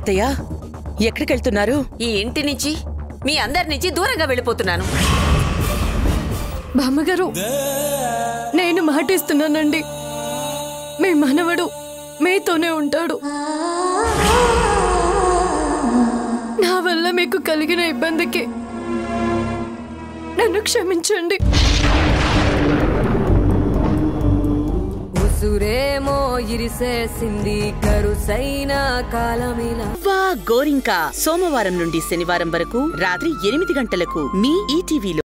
అత్తయ్య ఎక్కడికెళ్తున్నారు ఈ ఇంటి నుంచి మీ అందరి నుంచి దూరంగా వెళ్ళిపోతున్నాను బామ్మగారు నేను మాటిస్తున్నానండి మీ మనవడు మీతోనే ఉంటాడు నా వల్ల మీకు కలిగిన ఇబ్బందికి నన్ను క్షమించండి ఉసురేమో ఇరిసేసింది కరుసైన కాలమిలా వా గోరింక సోమవారం నుండి శనివారం వరకు రాత్రి ఎనిమిది గంటలకు మీ ఈటీవీలో